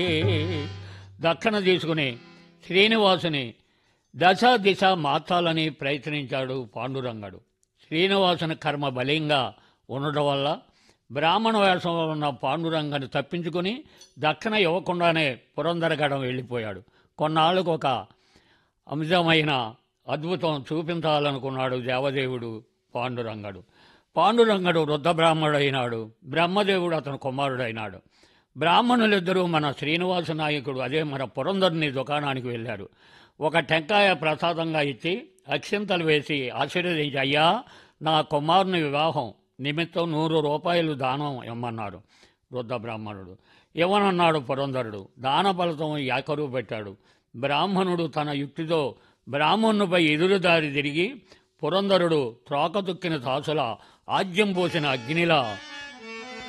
దక్కన తీసుకుని శ్రీనివాసుని దశ దిశ మార్చాలని ప్రయత్నించాడు పాండురంగడు శ్రీనివాసుని కర్మ బలంగా ఉండడం వల్ల బ్రాహ్మణ వేషంలో ఉన్న పాండురంగని తప్పించుకుని దక్షిణ ఇవ్వకుండానే పురందరగడం వెళ్ళిపోయాడు కొన్నాళ్ళకు ఒక అంశమైన అద్భుతం చూపించాలనుకున్నాడు దేవదేవుడు పాండురంగడు పాండురంగడు వృద్ధ బ్రాహ్మణుడు అయినాడు బ్రహ్మదేవుడు అతను కుమారుడైనాడు బ్రాహ్మణులిద్దరూ మన శ్రీనివాస నాయకుడు అదే మన పురంధరుని దుకాణానికి వెళ్ళారు ఒక టెంకాయ ప్రసాదంగా ఇచ్చి అక్షింతలు వేసి ఆశీర్వదించి అయ్యా నా కుమారుని వివాహం నిమిత్తం నూరు రూపాయలు దానం ఇమ్మన్నాడు వృద్ధ బ్రాహ్మణుడు ఇవ్వనన్నాడు పురంధరుడు దాన ఫలితం యాకరువు పెట్టాడు బ్రాహ్మణుడు తన యుక్తితో బ్రాహ్మణుపై ఎదురుదారి తిరిగి పురంధరుడు త్రోకతుక్కిన తాసుల ఆజ్యం పోసిన అగ్నిలా